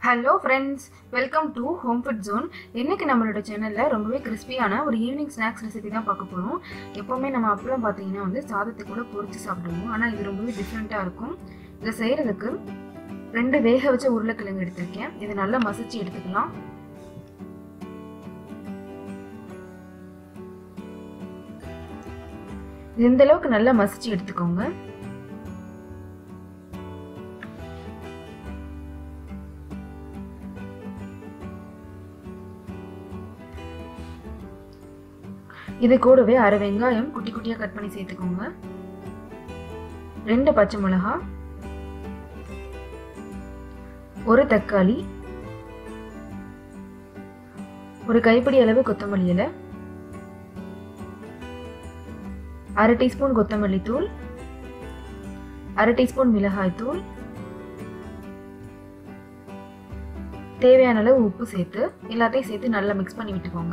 hello friends welcome to home food zone இன்னைக்கு நம்மளோட சேனலில் ரொம்பவே கிறிஸ்பியான ஒரு ஈவினிங் ஸ்நாக்ஸ் ரெசிபி தான் பார்க்க போகிறோம் எப்போவுமே நம்ம அப்பளம் பார்த்தீங்கன்னா வந்து சாதத்தை கூட பொரிச்சு சாப்பிடுவோம் ஆனால் இது ரொம்பவே டிஃப்ரெண்ட்டாக இருக்கும் இதை செய்கிறதுக்கு ரெண்டு வேக வச்ச உருளைக்கிழங்கு எடுத்திருக்கேன் இதை நல்லா மசிச்சு எடுத்துக்கலாம் இந்த அளவுக்கு நல்லா மசிச்சு எடுத்துக்கோங்க இது கூடவே அரை வெங்காயம் குட்டி குட்டியாக கட் பண்ணி சேர்த்துக்கோங்க ரெண்டு பச்சை மிளகா ஒரு தக்காளி ஒரு கைப்பிடி அளவு கொத்தமல்லி இலை அரை டீஸ்பூன் கொத்தமல்லி தூள் அரை டீஸ்பூன் மிளகாய் தூள் தேவையான அளவு உப்பு சேர்த்து எல்லாத்தையும் சேர்த்து நல்லா மிக்ஸ் பண்ணி விட்டுக்கோங்க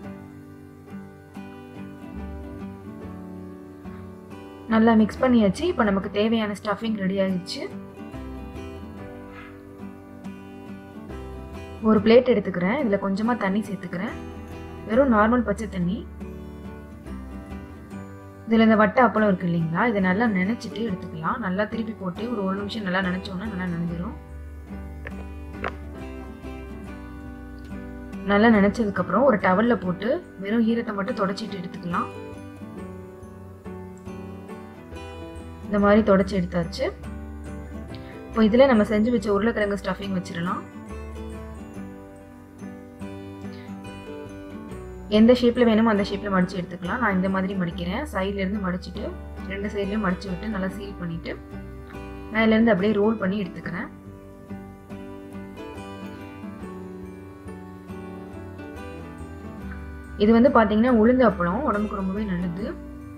நல்லா மிக்ஸ் பண்ணியாச்சு இப்போ நமக்கு தேவையான ஸ்டஃபிங் ரெடி ஆகிடுச்சு ஒரு பிளேட் எடுத்துக்கிறேன் இதில் கொஞ்சமாக தண்ணி சேர்த்துக்கிறேன் வெறும் நார்மல் பச்சை தண்ணி இதில் இந்த வட்டை அப்பளம் இருக்கு இல்லைங்களா இதை நல்லா நினச்சிட்டு எடுத்துக்கலாம் நல்லா திருப்பி போட்டு ஒரு ஒரு நிமிஷம் நல்லா நினச்சோன்னா நல்லா நினைஞ்சிரும் நல்லா நினச்சதுக்கப்புறம் ஒரு டவலில் போட்டு வெறும் ஈரத்தை மட்டும் தொடச்சிட்டு எடுத்துக்கலாம் இந்த மாதிரி தொடச்சி எடுத்தாச்சு இப்போ இதில் நம்ம செஞ்சு வச்ச உருளைக்கிழங்கு ஸ்டஃபிங் வச்சிடலாம் எந்த ஷேப்பில் வேணுமோ அந்த ஷேப்பில் மடித்து எடுத்துக்கலாம் நான் இந்த மாதிரி மடிக்கிறேன் சைட்லேருந்து மடிச்சுட்டு ரெண்டு சைட்லேயும் மடித்து விட்டு நல்லா சீல் பண்ணிவிட்டு மேலேருந்து அப்படியே ரோல் பண்ணி எடுத்துக்கிறேன் இது வந்து பார்த்தீங்கன்னா உளுந்து அப்பளம் உடம்புக்கு ரொம்பவே நல்லது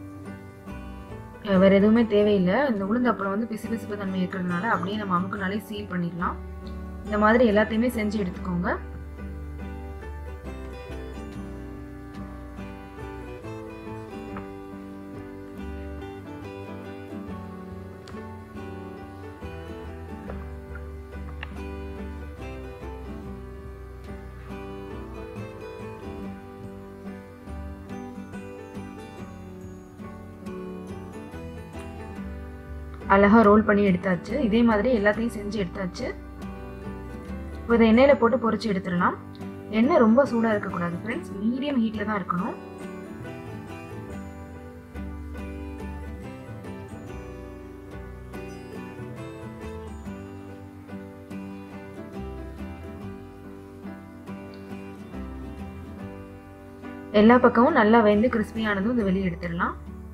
வேற எதுவுமே தேவையில்லை இந்த உளுந்து அப்பளம் வந்து பிசு பிசுப்பு தன்மை இருக்கிறதுனால அப்படியே நம்ம அமுக்குனாலே சீல் பண்ணிடலாம் இந்த மாதிரி எல்லாத்தையுமே செஞ்சு எடுத்துக்கோங்க அழகாக ரோல் பண்ணி எடுத்தாச்சு இதே மாதிரி எல்லாத்தையும் செஞ்சு எடுத்தாச்சு இப்போ இதை எண்ணெயில் போட்டு பொறிச்சு எடுத்துடலாம் எண்ணெய் ரொம்ப சூடாக இருக்கக்கூடாது ஃப்ரெண்ட்ஸ் மீடியம் ஹீட்டில் தான் இருக்கணும் எல்லா பக்கமும் நல்லா வெந்து கிறிஸ்பியானதும் இதை வெளியே எடுத்துடலாம்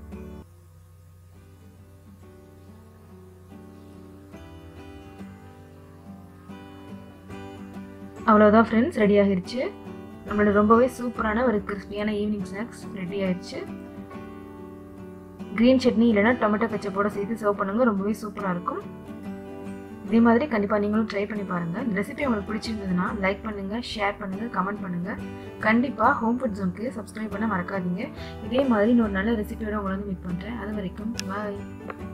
அவ்வளோதான் ஃப்ரெண்ட்ஸ் ரெடி ஆகிடுச்சு நம்மளோட ரொம்பவே சூப்பரான ஒரு கிறிஸ்பியான ஈவினிங் ஸ்நாக்ஸ் ரெடி ஆயிடுச்சு க்ரீன் சட்னி இல்லைனா டொமேட்டோ கச்சப்போட சேர்த்து சர்வ் பண்ணுங்க ரொம்பவே சூப்பராக இருக்கும் இதே மாதிரி கண்டிப்பாக நீங்களும் ட்ரை பண்ணி பாருங்கள் இந்த ரெசிபி உங்களுக்கு பிடிச்சிருந்ததுன்னா லைக் பண்ணுங்கள் ஷேர் பண்ணுங்கள் கமெண்ட் பண்ணுங்கள் கண்டிப்பாக ஹோம் ஃபுட் ஜோனுக்கு சப்ஸ்கிரைப் பண்ண மறக்காதீங்க இதே மாதிரி இன்னொரு நல்ல ரெசிபியோட உங்களை வந்து மீட் பண்ணுறேன் அது வரைக்கும் பாய்